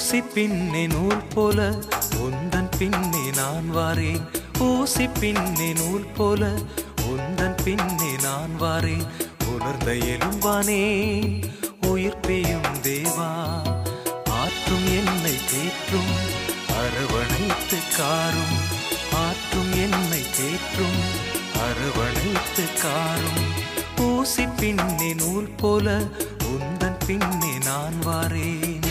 ஊசி பின்னே நூல் போல உந்தன் பின்னே நான் வாரேன் ஊசி பின்னே நூல் போல உந்தன் பின்னே நான் வாரேன் உணர்ந்த எலும்பானே உயிர்ப்பேயும் தேவா ஆற்றும் என்னை தேற்றும் அரவணைத்து காரும் ஆற்றும் என்னை தேற்றும் அரவணைத்து காரும் ஊசி பின்னே நூல் போல உந்தன் பின்னே நான் வாரேன்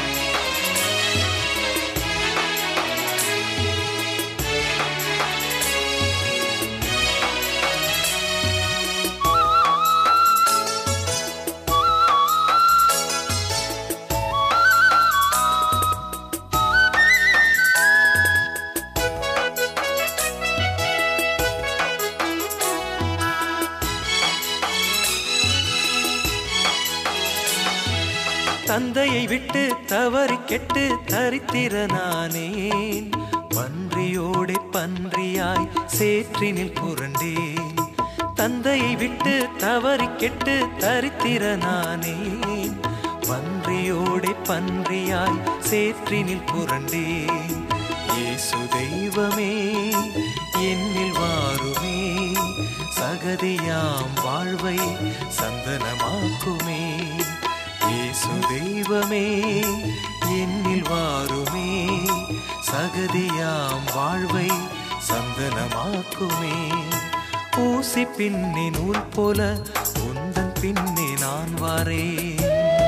தந்தையை விட்டு தவறி கெட்டு தரித்திர நானேன் பன்றியோடே பன்றியாய் சேற்றினில் புரண்டேன் தந்தையை விட்டு தவறி கெட்டு தரித்திர நானேன் பன்றியோடே பன்றியாய் சேற்றினில் புரண்டேன் இயேசு தெய்வமே என்னில் வாருமே சகதியாம் வாழ்வை சந்தனமாக்குமே இயேசு தெய்வமே என்னில் வாருமே சகதியாம் வாழ்வை சந்தனமாக்குமே ஊசி பின்னே நூல் போல உந்தன் பின்னே நான் வாரேன்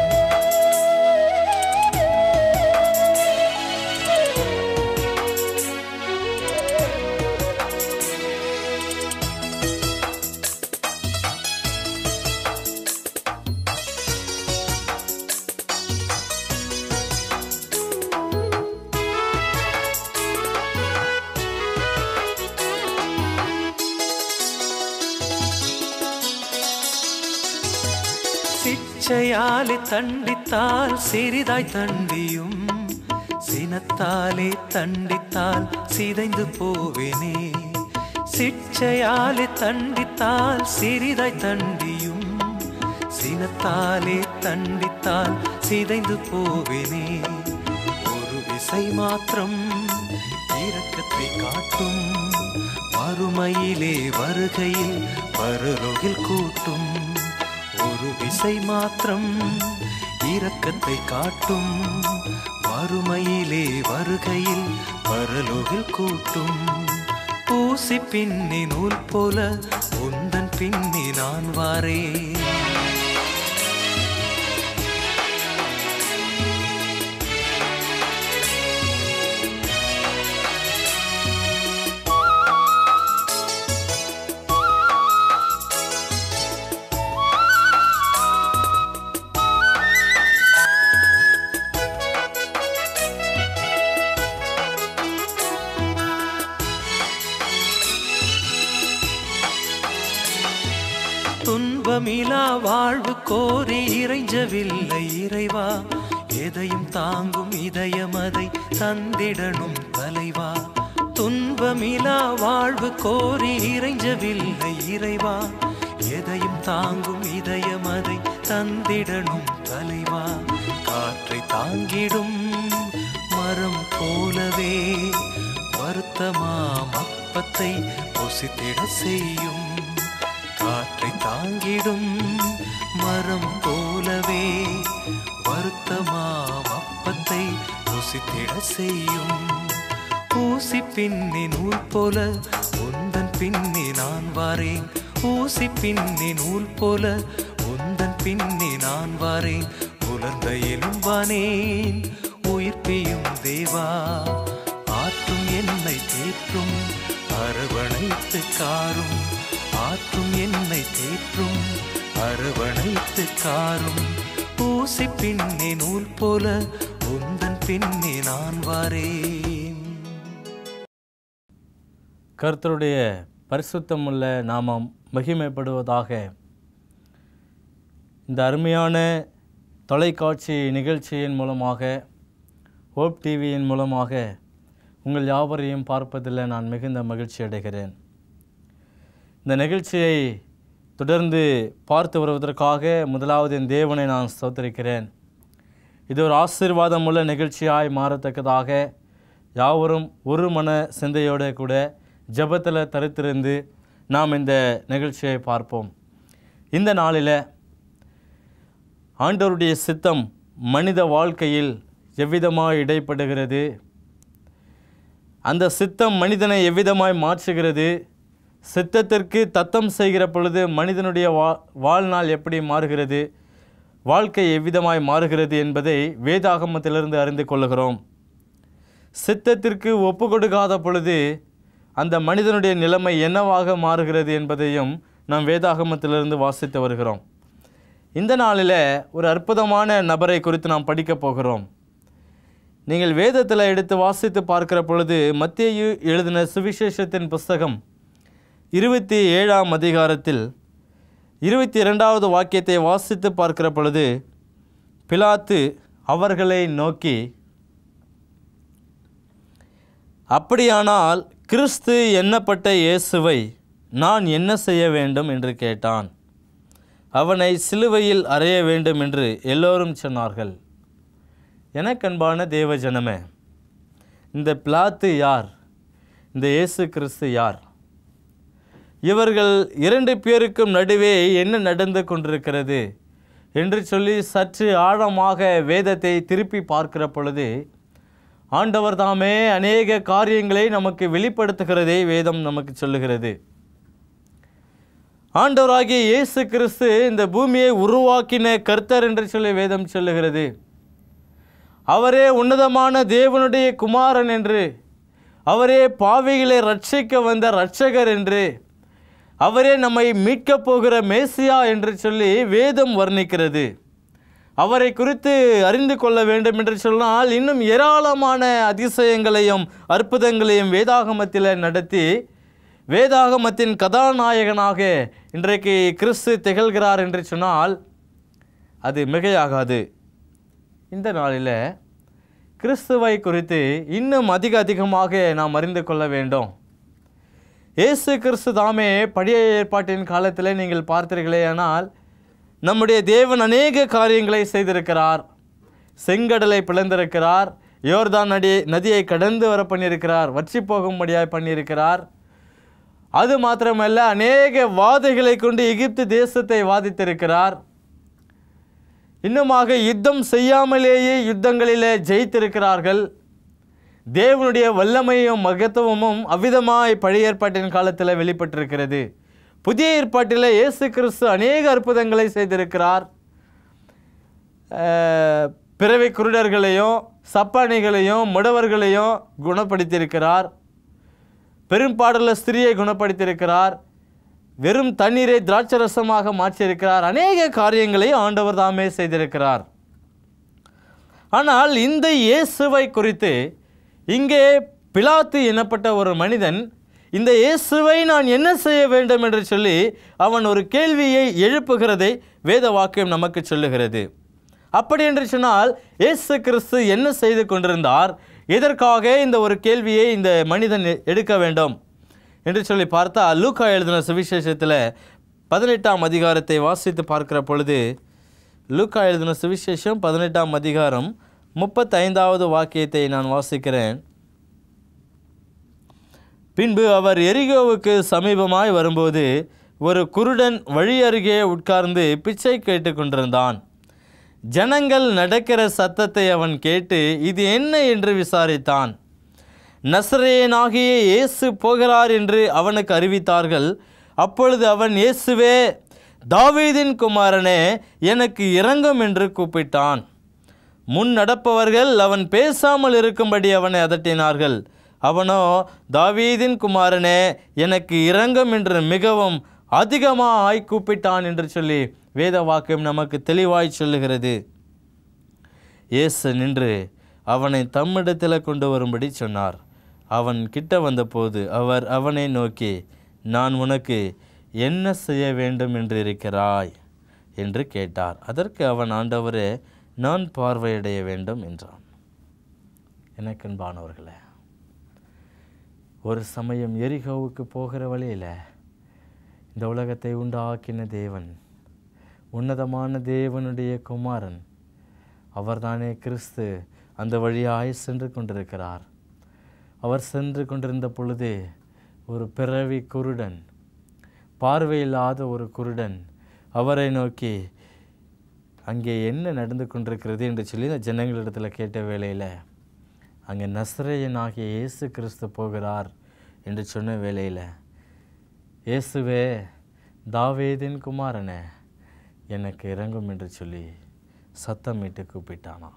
சிச்சையாலே தண்டித்தால் சிறிதாய் தண்டியும் சினத்தாலே தண்டித்தால் சிதைந்து போவேனே சிச்சையாலே தண்டித்தால் சிறிதாய் தண்டியும் சினத்தாலே தண்டித்தால் சிதைந்து போவேனே ஒரு விசை மாத்திரம் இரக்கத்தை காட்டும் மறுமையிலே வருகையில் பரலோகில் கூட்டும் ஒரு விசை மாத்திரம் இரக்கத்தை காட்டும் மறுமையிலே வருகையில் பரலோகில் கூட்டும் பூசி பின்னி நூல் போல உந்தன் பின்னி நான் வாரேன் துன்பமிலா வாழ்வு கோரி இறைஞ்சவில்லை இறைவா எதையும் தாங்கும் இதயம் அதை தந்திடணும் தலைவா துன்பமிலா வாழ்வு கோரி இறைஞ்சவில்லை இறைவா எதையும் தாங்கும் இதயம் அதை தந்திடணும் தலைவா காற்றை தாங்கிடும் மரம் போலவே வருத்தமாம் அப்பத்தை பொசித்திட செய்யும் காற்றை தாங்கிடும் மரம் போலவே வருத்தமாம் அப்பத்தை ருசித்திட செய்யும் ஊசி பின்னி நூல் போல உந்தன் பின்னி நான் வாரேன் ஊசி பின்னி நூல் போல உந்தன் பின்னி நான் வாரேன் உலர்ந்த எலும்பானேன் உயிர்ப்பியும் தேவா ஆற்றும் என்னை தேற்றும் அரவணைத்து காரும் ஆற்றும் என்னை தேற்றும் அரவணைத்து காரும் ஊசி பின்னே நூல் போல உந்தன் பின்னே நான் வாரேன் கர்த்தருடைய பரிசுத்தமுள்ள நாமம் மகிமைப்படுவதாக இந்த அருமையான தொலைக்காட்சி நிகழ்ச்சியின் மூலமாக ஹோப் டிவியின் மூலமாக உங்கள் யாவரையும் பார்ப்பதில் நான் மிகுந்த மகிழ்ச்சி அடைகிறேன் இந்த நிகழ்ச்சியை தொடர்ந்து பார்த்து வருவதற்காக முதலாவது என் தேவனை நான் ஸ்தோத்திரிக்கிறேன் இது ஒரு ஆசீர்வாதமுள்ள நிகழ்ச்சியாய் மாறத்தக்கதாக யாவரும் ஒரு மன சிந்தையோடு கூட ஜெபத்தில் தரித்திருந்து நாம் இந்த நிகழ்ச்சியை பார்ப்போம் இந்த நாளில் ஆண்டவருடைய சித்தம் மனித வாழ்க்கையில் எவ்விதமாய் இடைப்படுகிறது அந்த சித்தம் மனிதனை எவ்விதமாய் மாற்றுகிறது சித்தத்திற்கு தத்தம் செய்கிற பொழுது மனிதனுடைய வா வாழ்நாள் எப்படி மாறுகிறது வாழ்க்கை எவ்விதமாய் மாறுகிறது என்பதை வேதாகமத்திலிருந்து அறிந்து கொள்ளுகிறோம் சித்தத்திற்கு ஒப்பு கொடுக்காத பொழுது அந்த மனிதனுடைய நிலைமை என்னவாக மாறுகிறது என்பதையும் நாம் வேதாகமத்திலிருந்து வாசித்து வருகிறோம் இந்த நாளில் ஒரு அற்புதமான நபரை குறித்து நாம் படிக்கப் போகிறோம் நீங்கள் வேதத்தில் எடுத்து வாசித்து பார்க்கிற பொழுது மத்தேயு எழுதின சுவிசேஷத்தின் புஸ்தகம் இருபத்தி ஏழாம் அதிகாரத்தில் இருபத்தி இரண்டாவது வாக்கியத்தை வாசித்து பார்க்கிற பொழுது பிலாத்து அவர்களை நோக்கி அப்படியானால் கிறிஸ்து எண்ணப்பட்ட இயேசுவை நான் என்ன செய்ய வேண்டும் என்று கேட்டான் அவனை சிலுவையில் அறைய வேண்டும் என்று எல்லோரும் சொன்னார்கள் எனக்கன்பான தேவ ஜனமே இந்த பிளாத்து யார் இந்த இயேசு கிறிஸ்து யார் இவர்கள் இரண்டு பேருக்கும் நடுவே என்ன நடந்து கொண்டிருக்கிறது என்று சொல்லி சற்று ஆழமாக வேதத்தை திருப்பி பார்க்கிற பொழுது ஆண்டவர் தாமே அநேக காரியங்களை நமக்கு வெளிப்படுத்துகிறதே வேதம் நமக்கு சொல்லுகிறது ஆண்டவராகிய இயேசு கிறிஸ்து இந்த பூமியை உருவாக்கின கர்த்தர் என்று சொல்லி வேதம் சொல்லுகிறது அவரே உன்னதமான தேவனுடைய குமாரன் என்று அவரே பாவிகளை ரட்சிக்க வந்த இரட்சகர் என்று அவரே நம்மை மீட்கப் போகிற மேசியா என்று சொல்லி வேதம் வர்ணிக்கிறது அவரை குறித்து அறிந்து கொள்ள வேண்டும் என்று சொன்னால் இன்னும் ஏராளமான அதிசயங்களையும் அற்புதங்களையும் வேதாகமத்தில் நடத்தி வேதாகமத்தின் கதாநாயகனாக இன்றைக்கு கிறிஸ்து திகழ்கிறார் என்று சொன்னால் அது மிகையாகாது இந்த நாளில் கிறிஸ்துவை குறித்து இன்னும் அதிக அதிகமாக நாம் அறிந்து கொள்ள வேண்டும் இயேசு கிறிஸ்து தாமே பழைய ஏற்பாட்டின் காலத்தில் நீங்கள் பார்த்தீர்களே ஆனால் நம்முடைய தேவன் அநேக காரியங்களை செய்திருக்கிறார் செங்கடலை பிளந்திருக்கிறார் யோர்தான் நடி நதியை கடந்து வர பண்ணியிருக்கிறார் வற்றி போகும்படியாய் பண்ணியிருக்கிறார் அது மாத்திரமல்ல அநேக வாதைகளை கொண்டு எகிப்து தேசத்தை வாதித்திருக்கிறார் இன்னுமாக யுத்தம் செய்யாமலேயே யுத்தங்களிலே ஜெயித்திருக்கிறார்கள் தேவனுடைய வல்லமையும் மகத்துவமும் அவ்விதமாய் பழைய ஏற்பாட்டின் காலத்தில் வெளிப்பட்டிருக்கிறது புதிய ஏற்பாட்டில் இயேசு கிறிஸ்து அநேக அற்புதங்களை செய்திருக்கிறார் அஹ், பிறவி குருடர்களையும் சப்பானிகளையும் முடவர்களையும் குணப்படுத்தியிருக்கிறார் பெரும்பாடுள்ள ஸ்திரியை குணப்படுத்தியிருக்கிறார் வெறும் தண்ணீரை திராட்சரசமாக மாற்றியிருக்கிறார் அநேக காரியங்களை ஆண்டவர் தாமே செய்திருக்கிறார் ஆனால் இந்த இயேசுவை குறித்து இங்கே பிலாத்து எனப்பட்ட ஒரு மனிதன் இந்த இயேசுவை நான் என்ன செய்ய வேண்டும் என்று சொல்லி அவன் ஒரு கேள்வியை எழுப்புகிறதை வேத வாக்கியம் நமக்கு சொல்லுகிறது அப்படி என்று சொன்னால் இயேசு கிறிஸ்து என்ன செய்து கொண்டிருந்தார் எதற்காக இந்த ஒரு கேள்வியை இந்த மனிதன் எ- எடுக்க வேண்டும் என்று சொல்லி பார்த்தா லூக்கா எழுதின சுவிசேஷத்தில் பதினெட்டாம் அதிகாரத்தை வாசித்து பார்க்கிற பொழுது லூக்கா எழுதின சுவிசேஷம் பதினெட்டாம் அதிகாரம் முப்பத்தைந்தாவது வாக்கியத்தை நான் வாசிக்கிறேன் பின்பு அவர் எரிகோவுக்கு சமீபமாய் வரும்போது ஒரு குருடன் வழி அருகே உட்கார்ந்து பிச்சை கேட்டுக் கொண்டிருந்தான் ஜனங்கள் நடக்கிற சத்தத்தை அவன் கேட்டு இது என்ன என்று விசாரித்தான் நசரேயனாகிய இயேசு போகிறார் என்று அவனுக்கு அறிவித்தார்கள் அப்பொழுது அவன் இயேசுவே தாவீதின் குமாரனே எனக்கு இரங்கும் என்று கூப்பிட்டான் முன் நடப்பவர்கள் அவன் பேசாமல் இருக்கும்படி அவனை அதட்டினார்கள் அவனோ தாவீதின் குமாரனே எனக்கு இரங்கும் என்று மிகவும் அதிகமாய் கூப்பிட்டான் என்று சொல்லி வேத வாக்கியம் நமக்கு தெளிவாய் சொல்லுகிறது இயேசு நின்று அவனை தம்மிடத்தில் கொண்டு வரும்படி சொன்னார் அவன் கிட்ட வந்தபோது அவர் அவனை நோக்கி நான் உனக்கு என்ன செய்ய வேண்டும் என்று இருக்கிறாய் என்று கேட்டார் அதற்கு அவன் ஆண்டவரே நான் பார்வையடைய வேண்டும் என்றான் எனக்கன்பானவர்களே ஒரு சமயம் எரிகோவுக்கு போகிற வழியில் இந்த உலகத்தை உண்டாக்கின தேவன் உன்னதமான தேவனுடைய குமாரன் அவர்தானே கிறிஸ்து அந்த வழியாய் சென்று கொண்டிருக்கிறார் அவர் சென்று கொண்டிருந்த பொழுது ஒரு பிறவி குருடன் பார்வையில்லாத ஒரு குருடன் அவரை நோக்கி அங்கே என்ன நடந்து கொண்டிருக்கிறது என்று சொல்லி இந்த ஜனங்களிடத்தில் கேட்ட வேளையில் அங்கே நஸ்ரேயனாகிய இயேசு கிறிஸ்து போகிறார் என்று சொன்ன வேளையில் இயேசுவே தாவீதின் குமாரனே எனக்கு இறங்கும் என்று சொல்லி சத்தமிட்டு கூப்பிட்டானாம்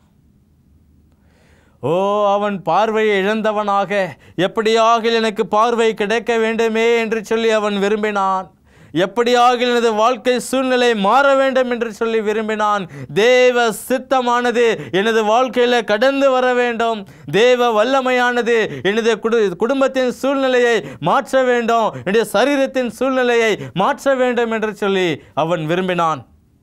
ஓ அவன் பார்வையை இழந்தவனாக எப்படியாக எனக்கு பார்வை கிடைக்க வேண்டுமே என்று சொல்லி அவன் விரும்பினான் எப்படியாக எனது வாழ்க்கை சூழ்நிலை மாற வேண்டும் என்று சொல்லி விரும்பினான் தேவ சித்தமானது எனது வாழ்க்கையில் கடந்து வர வேண்டும் தேவ வல்லமையானது எனது குடு குடும்பத்தின் சூழ்நிலையை மாற்ற வேண்டும் என்னுடைய சரீரத்தின் சூழ்நிலையை மாற்ற வேண்டும் என்று சொல்லி அவன் விரும்பினான்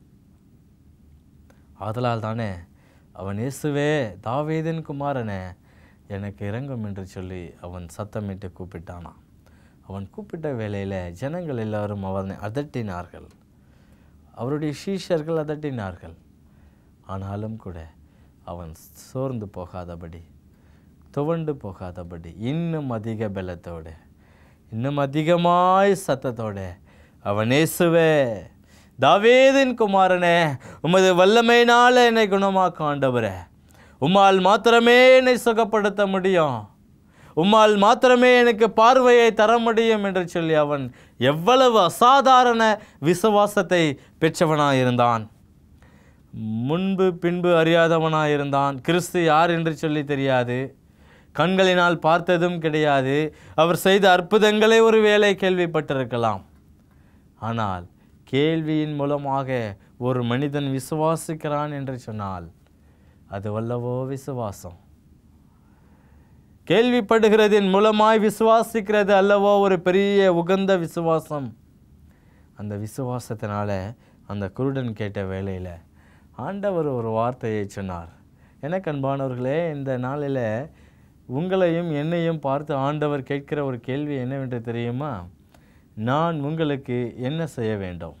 ஆதலால் தானே அவன் இயேசுவே தாவீதின் குமாரனே எனக்கு இறங்கும் என்று சொல்லி அவன் சத்தமிட்டு கூப்பிட்டானான் அவன் கூப்பிட்ட வேளையில் ஜனங்கள் எல்லாரும் அவனை அதட்டினார்கள் அவருடைய சீஷர்கள் அதட்டினார்கள் ஆனாலும் கூட அவன் சோர்ந்து போகாதபடி துவண்டு போகாதபடி இன்னும் அதிக பலத்தோடு இன்னும் அதிகமாய் சத்தத்தோட அவன் இயேசுவே தாவீதின் குமாரனே உமது வல்லமையினால என்னை குணமாக்க ஆண்டவரே உம்மால் மாத்திரமே என்னை சுகப்படுத்த முடியும் உம்மால் மாத்திரமே எனக்கு பார்வையை தர முடியும் என்று சொல்லி அவன் எவ்வளவு அசாதாரண விசுவாசத்தை பெற்றவனாய் இருந்தான் முன்பு பின்பு அறியாதவனாய் இருந்தான் கிறிஸ்து யார் என்று சொல்லி தெரியாது கண்களினால் பார்த்ததும் கிடையாது அவர் செய்த அற்புதங்களை ஒரு வேளை கேள்விப்பட்டிருக்கலாம் ஆனால் கேள்வியின் மூலமாக ஒரு மனிதன் விசுவாசிக்கிறான் என்று சொன்னால் அது வல்லவோ விசுவாசம் கேள்விப்படுகிறதின் மூலமாய் விசுவாசிக்கிறது அல்லவோ ஒரு பெரிய உகந்த விசுவாசம் அந்த விசுவாசத்தினால அந்த குருடன் கேட்ட வேளையில் ஆண்டவர் ஒரு வார்த்தையை சொன்னார் எனக்கு அன்பானவர்களே இந்த நாளில் உங்களையும் என்னையும் பார்த்து ஆண்டவர் கேட்கிற ஒரு கேள்வி என்னவென்று தெரியுமா நான் உங்களுக்கு என்ன செய்ய வேண்டும்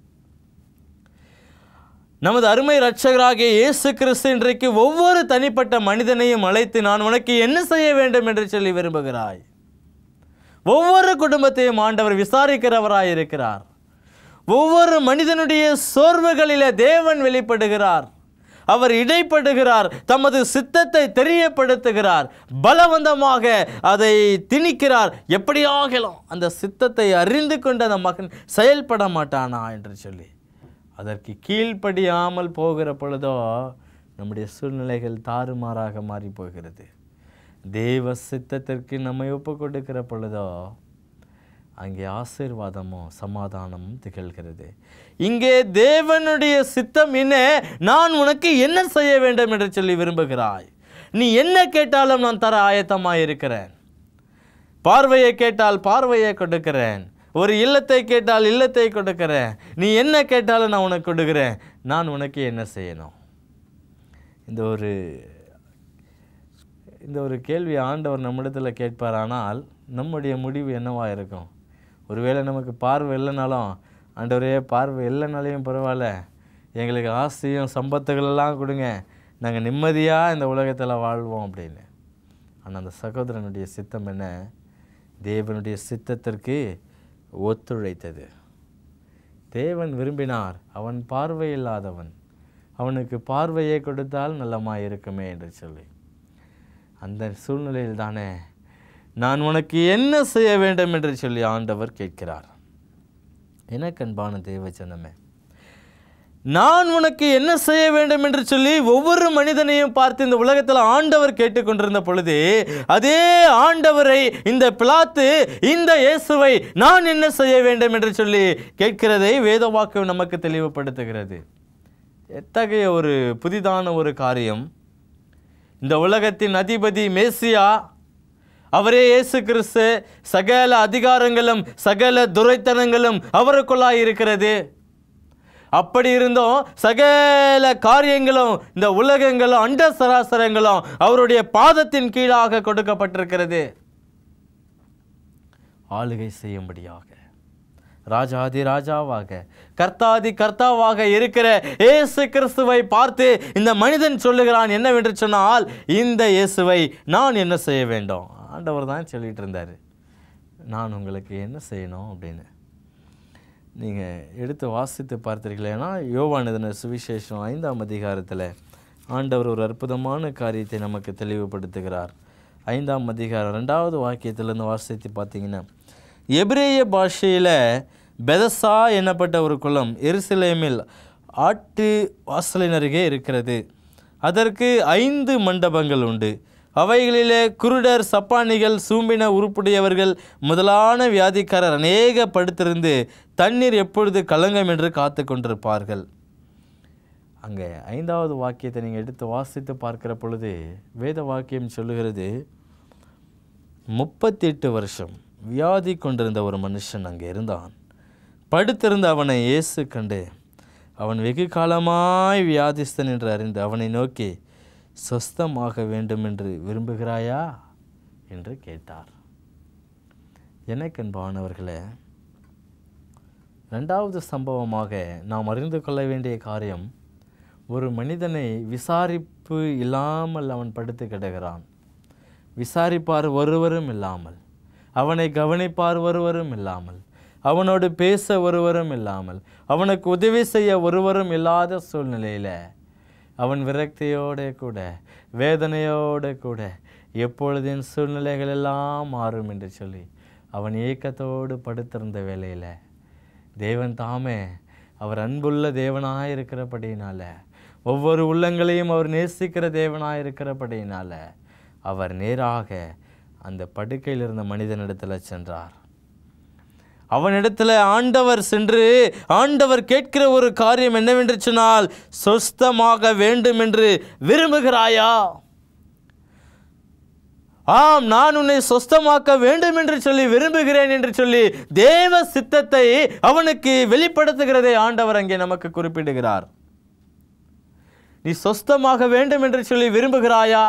நமது அருமை இரட்சகராகிய இயேசு கிறிஸ்து இன்றைக்கு ஒவ்வொரு தனிப்பட்ட மனிதனையும் அழைத்து நான் உனக்கு என்ன செய்ய வேண்டும் என்று சொல்லி விரும்புகிறாய் ஒவ்வொரு குடும்பத்தையும் ஆண்டவர் விசாரிக்கிறவராய் இருக்கிறார் ஒவ்வொரு மனிதனுடைய சோர்வுகளிலே தேவன் வெளிப்படுகிறார் அவர் இடைப்படுகிறார் தமது சித்தத்தை தெரியப்படுத்துகிறார் பலவந்தமாக அதை திணிக்கிறார் எப்படியாகலாம் அந்த சித்தத்தை அறிந்து கொண்டு அந்த மகன் செயல்பட மாட்டானா என்று சொல்லி அதற்கு கீழ்ப்படியாமல் போகிற பொழுதோ நம்முடைய சூழ்நிலைகள் தாறுமாறாக மாறி போகிறது தேவ சித்தத்திற்கு நம்மை ஒப்பு கொடுக்கிற பொழுதோ அங்கே ஆசீர்வாதமும் சமாதானமும் திகழ்கிறது இங்கே தேவனுடைய சித்தம் என்ன நான் உனக்கு என்ன செய்ய வேண்டும் என்று சொல்லி விரும்புகிறாய் நீ என்ன கேட்டாலும் நான் தர ஆயத்தமாக இருக்கிறேன் பார்வையை கேட்டால் பார்வையை கொடுக்கிறேன் ஒரு இல்லத்தை கேட்டால் இல்லத்தை கொடுக்கிறேன் நீ என்ன கேட்டாலும் நான் உனக்கு கொடுக்கிறேன் நான் உனக்கு என்ன செய்யணும் இந்த ஒரு இந்த ஒரு கேள்வி ஆண்டவர் நம்மிடத்தில் கேட்பாரானால் நம்முடைய முடிவு என்னவா இருக்கும் ஒருவேளை நமக்கு பார்வை இல்லைனாலும் ஆண்டவரே பார்வை இல்லைனாலையும் பரவாயில்ல எங்களுக்கு ஆசையும் சம்பத்துகளெல்லாம் கொடுங்க நாங்கள் நிம்மதியாக இந்த உலகத்தில் வாழ்வோம் அப்படின்னு ஆனால் அந்த சகோதரனுடைய சித்தம் என்ன தேவனுடைய சித்தத்திற்கு ஒத்துழைத்தது தேவன் விரும்பினார் அவன் பார்வை இல்லாதவன் அவனுக்கு பார்வையை கொடுத்தால் நல்லமாய் இருக்குமே என்று சொல்லி அந்த சூழ்நிலையில் தானே நான் உனக்கு என்ன செய்ய வேண்டும் என்று சொல்லி ஆண்டவர் கேட்கிறார் எனக்கு அன்பான தேவச்சனமே நான் உனக்கு என்ன செய்ய வேண்டும் என்று சொல்லி ஒவ்வொரு மனிதனையும் பார்த்து இந்த உலகத்தில் ஆண்டவர் கேட்டுக்கொண்டிருந்த பொழுது அதே ஆண்டவரை இந்த பிளாத்து இந்த இயேசுவை நான் என்ன செய்ய வேண்டும் என்று சொல்லி கேட்கிறதை வேதவாக்கு நமக்கு தெளிவுபடுத்துகிறது எத்தகைய ஒரு புதிதான ஒரு காரியம் இந்த உலகத்தின் அதிபதி மேசியா அவரே இயேசு கிறிஸ்து சகல அதிகாரங்களும் சகல துரைத்தனங்களும் அவருக்குள்ளாய் இருக்கிறது அப்படி இருந்தும் சகல காரியங்களும் இந்த உலகங்களும் அண்ட சராசரங்களும் அவருடைய பாதத்தின் கீழாக கொடுக்கப்பட்டிருக்கிறது ஆளுகை செய்யும்படியாக ராஜாதி ராஜாவாக கர்த்தாதி கர்த்தாவாக இருக்கிற இயேசு கிறிஸ்துவை பார்த்து இந்த மனிதன் சொல்லுகிறான் என்னவென்று சொன்னால் இந்த இயேசுவை நான் என்ன செய்ய வேண்டும் ஆண்டவர் தான் சொல்லிட்டு இருந்தார் நான் உங்களுக்கு என்ன செய்யணும் அப்படின்னு நீங்கள் எடுத்து வாசித்து பார்த்தீர்களேனா யோவான் இதன சுவிசேஷம் ஐந்தாம் அதிகாரத்தில் ஆண்டவர் ஒரு அற்புதமான காரியத்தை நமக்கு தெளிவுபடுத்துகிறார் ஐந்தாம் அதிகாரம் ரெண்டாவது வாக்கியத்திலேருந்து வாசித்து பார்த்தீங்கன்னா எபிரேய பாஷையில் பெதசா என்னப்பட்ட ஒரு குளம் எருசலேமில் ஆட்டு வாசலின் அருகே இருக்கிறது அதற்கு ஐந்து மண்டபங்கள் உண்டு அவைகளிலே குருடர் சப்பானிகள் சூம்பின உருப்புடையவர்கள் முதலான வியாதிக்காரர் அநேக படுத்திருந்து தண்ணீர் எப்பொழுது கலங்கும் என்று காத்து கொண்டிருப்பார்கள் அங்கே ஐந்தாவது வாக்கியத்தை நீங்கள் எடுத்து வாசித்து பார்க்கிற பொழுது வேத வாக்கியம் சொல்லுகிறது முப்பத்தெட்டு வருஷம் வியாதி கொண்டிருந்த ஒரு மனுஷன் அங்கே இருந்தான் படுத்திருந்த அவனை இயேசு கண்டு அவன் வெகு காலமாய் வியாதிஸ்தன் என்று அறிந்து அவனை நோக்கி சொஸ்தமாக வேண்டும் என்று விரும்புகிறாயா என்று கேட்டார் எனக்கன்பானவர்களே ரெண்டாவது சம்பவமாக நாம் அறிந்து கொள்ள வேண்டிய காரியம் ஒரு மனிதனை விசாரிப்பு இல்லாமல் அவன் படுத்து கிடக்கிறான் விசாரிப்பார் ஒருவரும் இல்லாமல் அவனை கவனிப்பார் ஒருவரும் இல்லாமல் அவனோடு பேச ஒருவரும் இல்லாமல் அவனுக்கு உதவி செய்ய ஒருவரும் இல்லாத சூழ்நிலையில் அவன் விரக்தியோடு கூட வேதனையோடு கூட எப்பொழுது என் சூழ்நிலைகள் எல்லாம் மாறும் என்று சொல்லி அவன் ஏக்கத்தோடு படுத்திருந்த வேளையில் தேவன் தாமே அவர் அன்புள்ள தேவனாக இருக்கிறபடியினால ஒவ்வொரு உள்ளங்களையும் அவர் நேசிக்கிற தேவனாக இருக்கிறபடியினால அவர் நேராக அந்த படுக்கையில் இருந்த மனிதனிடத்தில் சென்றார் அவனிடத்தில் ஆண்டவர் சென்று ஆண்டவர் கேட்கிற ஒரு காரியம் என்னவென்று சொன்னால் சொஸ்தமாக வேண்டும் என்று விரும்புகிறாயா ஆம் நான் உன்னை சொஸ்தமாக்க வேண்டும் என்று சொல்லி விரும்புகிறேன் என்று சொல்லி தேவ சித்தத்தை அவனுக்கு வெளிப்படுத்துகிறதை ஆண்டவர் அங்கே நமக்கு குறிப்பிடுகிறார் நீ சொஸ்தமாக வேண்டும் என்று சொல்லி விரும்புகிறாயா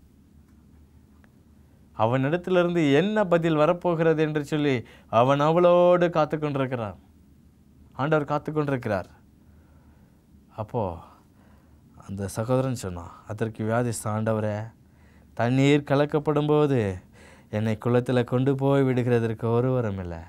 அவனிடத்திலிருந்து என்ன பதில் வரப்போகிறது என்று சொல்லி அவன் அவளோடு காத்து கொண்டிருக்கிறான் ஆண்டவர் காத்து கொண்டிருக்கிறார் அப்போ அந்த சகோதரன் சொன்னான் அதற்கு வியாதிஸ்த ஆண்டவரே தண்ணீர் கலக்கப்படும் போது என்னை குளத்தில் கொண்டு போய் விடுகிறதற்கு ஒருவரும் இல்லை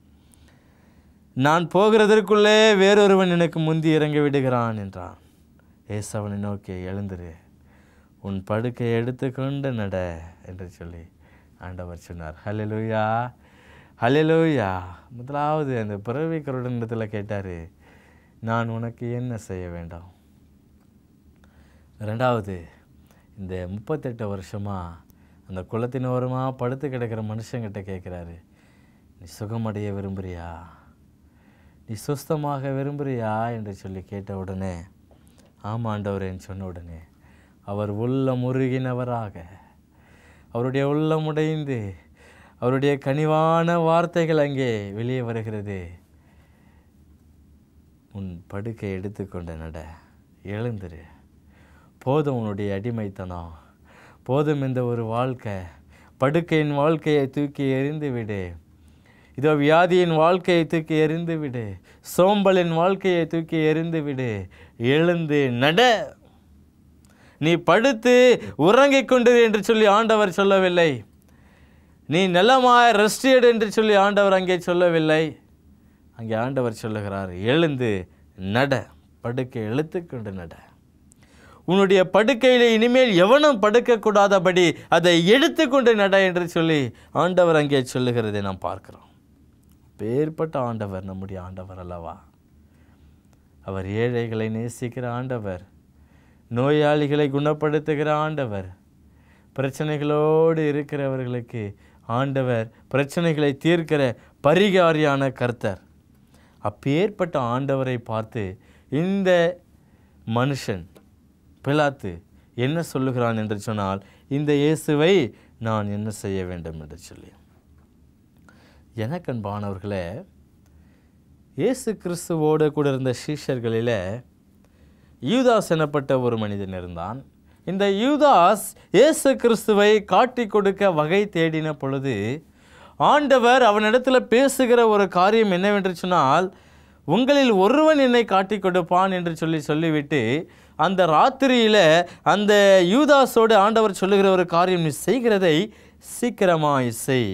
நான் போகிறதற்குள்ளே வேறொருவன் எனக்கு முந்தி இறங்கி விடுகிறான் என்றான் ஏசு அவனை நோக்கி எழுந்திரு உன் படுக்கையை எடுத்துக்கொண்டு நட என்று சொல்லி ஆண்டவர் சொன்னார் ஹalleluya ஹalleluya முதலாவது அந்த பிறவி கருடனிடத்தில் கேட்டார் நான் உனக்கு என்ன செய்ய வேண்டும் ரெண்டாவது இந்த முப்பத்தெட்டு வருஷமாக அந்த குளத்தின் ஓரமாக படுத்து கிடக்கிற மனுஷங்கிட்ட கேட்குறாரு நீ சுகமடைய விரும்புறியா நீ சுஸ்தமாக விரும்புறியா என்று சொல்லி கேட்ட உடனே ஆமாண்டவரேன்னு சொன்ன உடனே அவர் உள்ளம் உருகினவராக அவருடைய உள்ளம் உடைந்து அவருடைய கனிவான வார்த்தைகள் அங்கே வெளியே வருகிறது உன் படுக்கை எடுத்துக்கொண்ட நட எழுந்துரு போதும் உன்னுடைய அடிமைத்தனம் போதும் இந்த ஒரு வாழ்க்கை படுக்கையின் வாழ்க்கையை தூக்கி எறிந்து விடு இதோ வியாதியின் வாழ்க்கையை தூக்கி எறிந்து விடு சோம்பலின் வாழ்க்கையை தூக்கி எறிந்து விடு எழுந்து நட நீ படுத்து உறங்கிக் கொண்டிரு என்று சொல்லி ஆண்டவர் சொல்லவில்லை நீ நலமாய் ரெஸ்ட் எடு என்று சொல்லி ஆண்டவர் அங்கே சொல்லவில்லை அங்கே ஆண்டவர் சொல்லுகிறார் எழுந்து நட படுக்கை இழுத்துக்கொண்டு நட உன்னுடைய படுக்கையில் இனிமேல் எவனும் படுக்கக்கூடாதபடி அதை எடுத்துக்கொண்டு நட என்று சொல்லி ஆண்டவர் அங்கே சொல்லுகிறதை நாம் பார்க்கிறோம் பேர்பட்ட ஆண்டவர் நம்முடைய ஆண்டவர் அல்லவா அவர் ஏழைகளை நேசிக்கிற ஆண்டவர் நோயாளிகளை குணப்படுத்துகிற ஆண்டவர் பிரச்சனைகளோடு இருக்கிறவர்களுக்கு ஆண்டவர் பிரச்சனைகளை தீர்க்கிற பரிகாரியான கர்த்தர் அப்பேற்பட்ட ஆண்டவரை பார்த்து இந்த மனுஷன் பிலாத்து என்ன சொல்லுகிறான் என்று சொன்னால் இந்த இயேசுவை நான் என்ன செய்ய வேண்டும் என்று சொல்லி எனக்கன்பானவர்களே இயேசு கிறிஸ்துவோடு கூட இருந்த சீஷர்களில் யூதாஸ் எனப்பட்ட ஒரு மனிதன் இருந்தான் இந்த யூதாஸ் இயேசு கிறிஸ்துவை காட்டி கொடுக்க வகை தேடின பொழுது ஆண்டவர் அவனிடத்துல பேசுகிற ஒரு காரியம் என்னவென்று சொன்னால் உங்களில் ஒருவன் என்னை காட்டிக் கொடுப்பான் என்று சொல்லி சொல்லிவிட்டு அந்த ராத்திரியில் அந்த யூதாஸோடு ஆண்டவர் சொல்லுகிற ஒரு காரியம் நீ செய்கிறதை சீக்கிரமாய் செய்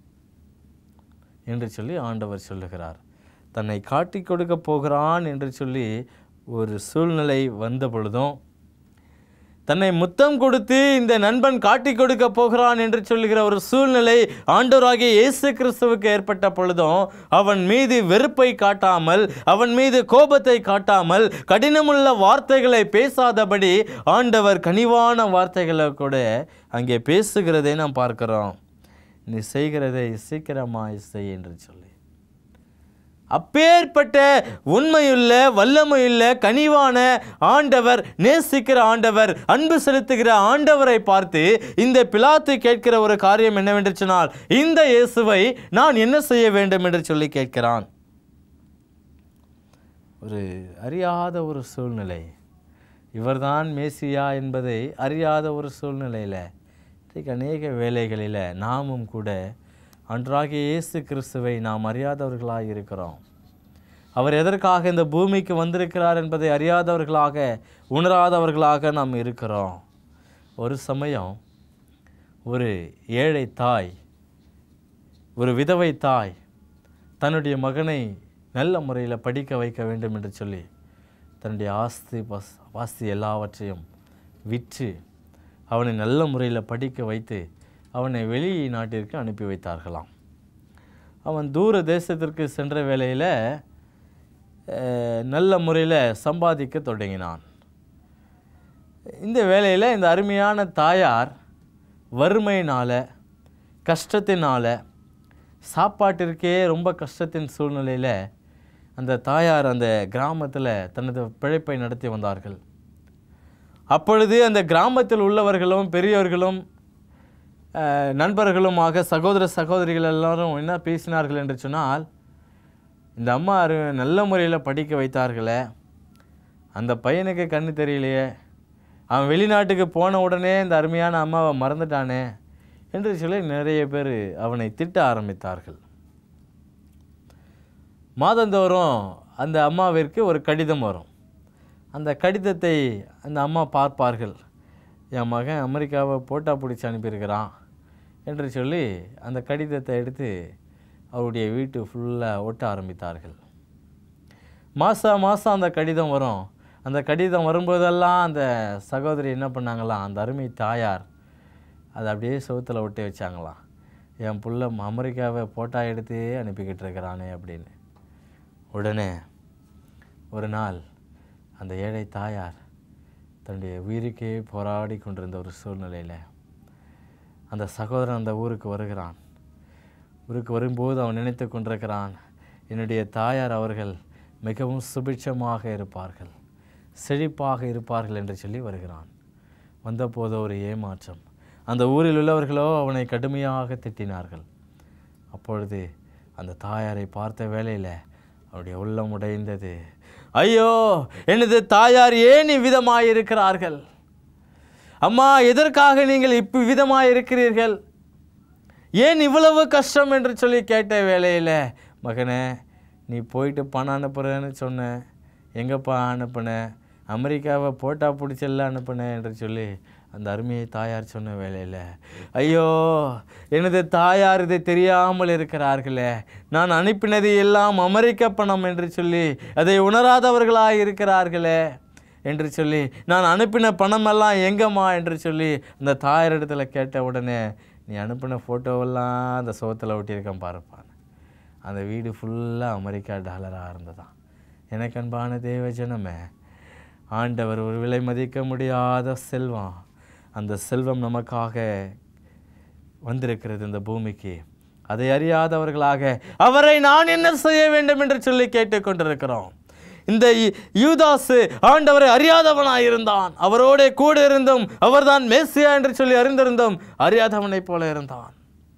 என்று சொல்லி ஆண்டவர் சொல்லுகிறார் தன்னை காட்டிக் கொடுக்க போகிறான் என்று சொல்லி ஒரு சூழ்நிலை வந்த பொழுதும் தன்னை முத்தம் கொடுத்து இந்த நண்பன் காட்டிக் கொடுக்க போகிறான் என்று சொல்லுகிற ஒரு சூழ்நிலை ஆண்டவராகிய இயேசு கிறிஸ்துவுக்கு ஏற்பட்ட பொழுதும் அவன் மீது வெறுப்பை காட்டாமல் அவன் மீது கோபத்தை காட்டாமல் கடினமுள்ள வார்த்தைகளை பேசாதபடி ஆண்டவர் கனிவான வார்த்தைகளை கூட அங்கே பேசுகிறதை நாம் பார்க்கிறோம் நீ செய்கிறதை சீக்கிரமாய் செய் என்று சொல்லி அப்பேற்பட்ட உண்மையுள்ள வல்லமையுள்ள கனிவான ஆண்டவர் நேசிக்கிற ஆண்டவர் அன்பு செலுத்துகிற ஆண்டவரை பார்த்து இந்த பிலாத்து கேட்கிற ஒரு காரியம் என்னவென்று சொன்னால் இந்த இயேசுவை நான் என்ன செய்ய வேண்டும் என்று சொல்லி கேட்கிறான் ஒரு அறியாத ஒரு சூழ்நிலை இவர்தான் மேசியா என்பதை அறியாத ஒரு சூழ்நிலையில் இன்றைக்கு அநேக வேலைகளில் நாமும் கூட அன்றாகிய இயேசு கிறிஸ்துவை நாம் அறியாதவர்களாக இருக்கிறோம் அவர் எதற்காக இந்த பூமிக்கு வந்திருக்கிறார் என்பதை அறியாதவர்களாக உணராதவர்களாக நாம் இருக்கிறோம் ஒரு சமயம் ஒரு ஏழை தாய் ஒரு விதவை தாய் தன்னுடைய மகனை நல்ல முறையில் படிக்க வைக்க வேண்டும் என்று சொல்லி தன்னுடைய ஆஸ்தி பஸ் ஆஸ்தி எல்லாவற்றையும் விற்று அவனை நல்ல முறையில் படிக்க வைத்து அவனை வெளி நாட்டிற்கு அனுப்பி வைத்தார்களாம் அவன் தூர தேசத்திற்கு சென்ற வேளையில் அஹ், நல்ல முறையில் சம்பாதிக்க தொடங்கினான் இந்த வேளையில் இந்த அருமையான தாயார் வறுமையினால் கஷ்டத்தினால் சாப்பாட்டிற்கே ரொம்ப கஷ்டத்தின் சூழ்நிலையில் அந்த தாயார் அந்த கிராமத்தில் தனது பிழைப்பை நடத்தி வந்தார்கள் அப்பொழுது அந்த கிராமத்தில் உள்ளவர்களும் பெரியவர்களும் அஹ், நண்பர்களுமாக சகோதர சகோதரிகள் எல்லாரும் என்ன பேசினார்கள் என்று சொன்னால் இந்த அம்மா அரு நல்ல முறையில் படிக்க வைத்தார்களே அந்த பையனுக்கு கண்ணு தெரியலையே அவன் வெளிநாட்டுக்கு போன உடனே இந்த அருமையான அம்மாவை மறந்துட்டானே என்று சொல்லி நிறைய பேர் அவனை திட்ட ஆரம்பித்தார்கள் மாதந்தோறும் அந்த அம்மாவிற்கு ஒரு கடிதம் வரும் அந்த கடிதத்தை அந்த அம்மா பார்ப்பார்கள் என் மகன் அமெரிக்காவை போட்டா பிடிச்சி அனுப்பியிருக்கிறான் என்று சொல்லி அந்த கடிதத்தை எடுத்து அவருடைய வீட்டு ஃபுல்லாக ஒட்ட ஆரம்பித்தார்கள் மாதம் மாதம் அந்த கடிதம் வரும் அந்த கடிதம் வரும்போதெல்லாம் அந்த சகோதரி என்ன பண்ணாங்களாம் அந்த அருமை தாயார் அதை அப்படியே செவுத்துல ஒட்டி வச்சாங்களாம் என் புள்ள அமெரிக்காவை போட்டா எடுத்து அனுப்பிக்கிட்டு இருக்கிறானே அப்படின்னு உடனே ஒரு நாள் அந்த ஏழை தாயார் தன்னுடைய உயிருக்கே போராடி கொண்டிருந்த ஒரு சூழ்நிலையில் அந்த சகோதரன் அந்த ஊருக்கு வருகிறான் ஊருக்கு வரும்போது அவன் நினைத்து கொண்டிருக்கிறான் என்னுடைய தாயார் அவர்கள் மிகவும் சுபிட்சமாக இருப்பார்கள் செழிப்பாக இருப்பார்கள் என்று சொல்லி வருகிறான் வந்தபோது ஒரு ஏமாற்றம் அந்த ஊரில் உள்ளவர்களோ அவனை கடுமையாக திட்டினார்கள் அப்பொழுது அந்த தாயாரை பார்த்த வேளையில் அவருடைய உள்ளம் உடைந்தது ஐயோ எனது தாயார் ஏன் இவ்விதமாய் இருக்கிறார்கள் அம்மா எதற்காக நீங்கள் இப்ப விதமாய் இருக்கிறீர்கள் ஏன் இவ்வளவு கஷ்டம் என்று சொல்லி கேட்ட வேளையில் மகனே நீ போயிட்டு பணம் அனுப்புகிறேன்னு சொன்ன எங்கப்பா அனுப்புன அமெரிக்காவை போட்டா பிடிச்செல்லாம் அனுப்புனேன் என்று சொல்லி அந்த அருமையை தாயார் சொன்ன வேளையில் ஐயோ எனது தாயார் இதை தெரியாமல் இருக்கிறார்களே நான் அனுப்பினது எல்லாம் அமெரிக்க பணம் என்று சொல்லி அதை உணராதவர்களாக இருக்கிறார்களே என்று சொல்லி நான் அனுப்பின பணமெல்லாம் எங்கம்மா என்று சொல்லி அந்த தாயாரிடத்துல கேட்ட உடனே நீ அனுப்பின ஃபோட்டோவெல்லாம் அந்த சோத்தில் ஒட்டியிருக்கேன் பாருப்பான் அந்த வீடு ஃபுல்லாக அமெரிக்கா டாலராக இருந்ததாம் எனக்கு அன்பான தேவ ஜனமே ஆண்டவர் ஒரு விலை மதிக்க முடியாத செல்வம் அந்த செல்வம் நமக்காக வந்திருக்கிறது இந்த பூமிக்கு அதை அறியாதவர்களாக அவரை நான் என்ன செய்ய வேண்டும் என்று சொல்லி கேட்டுக்கொண்டிருக்கிறோம் இந்த யூ- யூதாசு ஆண்டவரை அறியாதவனாய் இருந்தான் அவரோட கூட இருந்தும் அவர்தான் மேசியா என்று சொல்லி அறிந்திருந்தும் அறியாதவனைப் போல இருந்தான்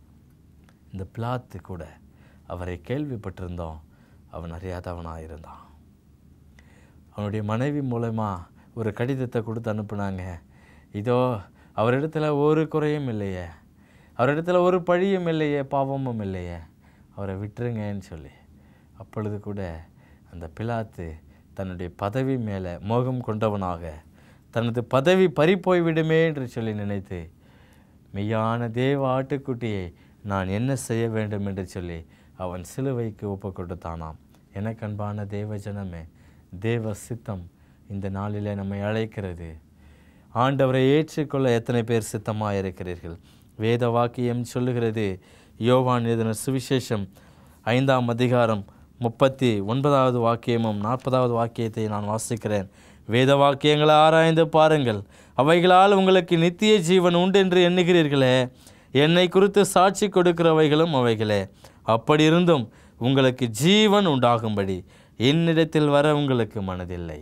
இந்த பிளாத்து கூட அவரை கேள்விப்பட்டிருந்தோம் அவன் அறியாதவனாக இருந்தான் அவனுடைய மனைவி மூலமா ஒரு கடிதத்தை கொடுத்து அனுப்புனாங்க இதோ அவரிடத்துல ஒரு குறையும் இல்லையே அவரிடத்துல ஒரு பழியும் இல்லையே பாவமும் இல்லையே அவரை விட்டுருங்கன்னு சொல்லி அப்பொழுது கூட அந்த பிலாத்து தன்னுடைய பதவி மேலே மோகம் கொண்டவனாக தனது பதவி பறிப்போய் விடுமே என்று சொல்லி நினைத்து மெய்யான தேவ ஆட்டுக்குட்டியை நான் என்ன செய்ய வேண்டும் என்று சொல்லி அவன் சிலுவைக்கு ஒப்பு கொடுத்தானாம் எனக்கு அன்பான தேவ ஜனமே தேவ சித்தம் இந்த நாளிலே நம்மை அழைக்கிறது ஆண்டவரை ஏற்றுக்கொள்ள எத்தனை பேர் சித்தமாக இருக்கிறீர்கள் வேத வாக்கியம் சொல்லுகிறது யோவான் எழுதின சுவிசேஷம் ஐந்தாம் அதிகாரம் முப்பத்தி ஒன்பதாவது வாக்கியமும் நாற்பதாவது வாக்கியத்தை நான் வாசிக்கிறேன் வேத வாக்கியங்களை ஆராய்ந்து பாருங்கள் அவைகளால் உங்களுக்கு நித்திய ஜீவன் உண்டு என்று எண்ணுகிறீர்களே என்னை குறித்து சாட்சி கொடுக்கிறவைகளும் அவைகளே அப்படி இருந்தும் உங்களுக்கு ஜீவன் உண்டாகும்படி என்னிடத்தில் வர உங்களுக்கு மனதில்லை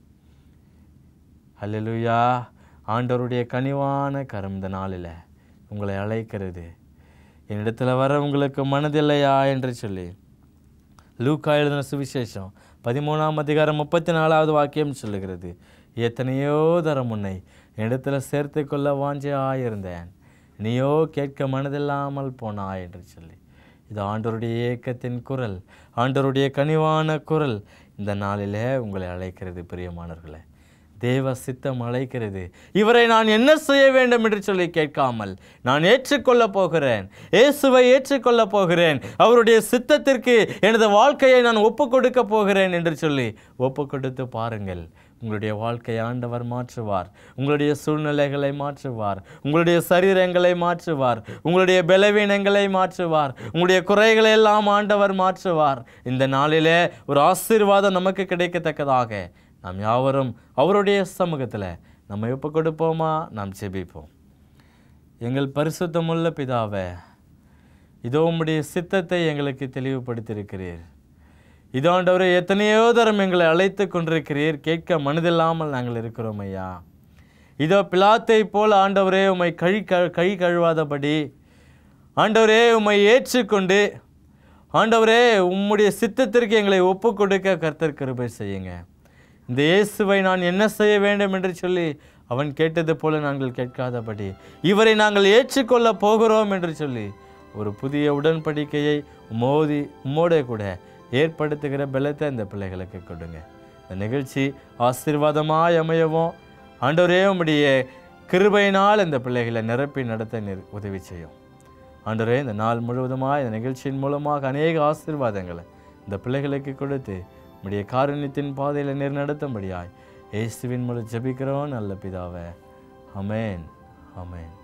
ஹல்லேலூயா ஆண்டவருடைய கனிவான கரம் இந்த நாளில் உங்களை அழைக்கிறது என்னிடத்தில் வர உங்களுக்கு மனதில்லையா என்று சொல்லி லூக்கா எழுதின சுவிசேஷம் பதிமூணாம் அதிகாரம் முப்பத்தி நாலாவது வாக்கியம் சொல்லுகிறது எத்தனையோ தரம் உன்னை என்னிடத்தில் சேர்த்து கொள்ள வாஞ்சியாயிருந்தேன் நீயோ கேட்க மனதில்லாமல் போனாய் என்று சொல்லி இது ஆண்டவருடைய ஏக்கத்தின் குரல் ஆண்டவருடைய கனிவான குரல் இந்த நாளிலே உங்களை அழைக்கிறது பிரியமானவர்களே தேவ சித்தம் அழைக்கிறது இவரை நான் என்ன செய்ய வேண்டும் என்று சொல்லி கேட்காமல் நான் ஏற்றுக்கொள்ளப் போகிறேன் இயேசுவை ஏற்றுக்கொள்ளப் போகிறேன் அவருடைய சித்தத்திற்கு எனது வாழ்க்கையை நான் ஒப்பு கொடுக்க போகிறேன் என்று சொல்லி ஒப்பு கொடுத்து பாருங்கள் உங்களுடைய வாழ்க்கையை ஆண்டவர் மாற்றுவார் உங்களுடைய சூழ்நிலைகளை மாற்றுவார் உங்களுடைய சரீரங்களை மாற்றுவார் உங்களுடைய பலவீனங்களை மாற்றுவார் உங்களுடைய குறைகளை எல்லாம் ஆண்டவர் மாற்றுவார் இந்த நாளிலே ஒரு ஆசீர்வாதம் நமக்கு கிடைக்கத்தக்கதாக நாம் யாவரும் அவருடைய சமூகத்தில் நம்ம ஒப்பு கொடுப்போமா நாம் ஜெபிப்போம் எங்கள் பரிசுத்தமுள்ள பிதாவே இதோ உம்முடைய சித்தத்தை எங்களுக்கு தெளிவுபடுத்தியிருக்கிறீர் இதோ ஆண்டவரே எத்தனையோ தரம் எங்களை அழைத்து கொண்டிருக்கிறீர் கேட்க மனதில்லாமல் நாங்கள் இருக்கிறோம் ஐயா இதோ பிலாத்தை போல் ஆண்டவரே உம்மை கழி க கை கழுவாதபடி ஆண்டவரே உம்மை ஏற்றுக்கொண்டு ஆண்டவரே உம்முடைய சித்தத்திற்கு எங்களை ஒப்பு கொடுக்க கர்த்தர் கிருபை செய்யுங்க இந்த இயேசுவை நான் என்ன செய்ய வேண்டும் என்று சொல்லி அவன் கேட்டது போல நாங்கள் கேட்காதபடி இவரை நாங்கள் ஏற்றுக்கொள்ள போகிறோம் என்று சொல்லி ஒரு புதிய உடன்படிக்கையை மோதி உம்மோட கூட ஏற்படுத்துகிற பலத்தை இந்த பிள்ளைகளுக்கு கொடுங்க இந்த நிகழ்ச்சி ஆசீர்வாதமாய் அமையவும் ஆண்டவரே உம்முடைய கிருபையினால் இந்த பிள்ளைகளை நிரப்பி நடத்த நிர் உதவி செய்யும் ஆண்டவரே இந்த நாள் முழுவதுமாக இந்த நிகழ்ச்சியின் மூலமாக அநேக ஆசீர்வாதங்களை இந்த பிள்ளைகளுக்கு கொடுத்து உம்முடைய காருண்யத்தின் பாதையில் நீர் நடத்தும்படியாய் இயேசுவின் மூலம் ஜெபிக்கிறோம் நல்ல பிதாவே அமேன் அமேன்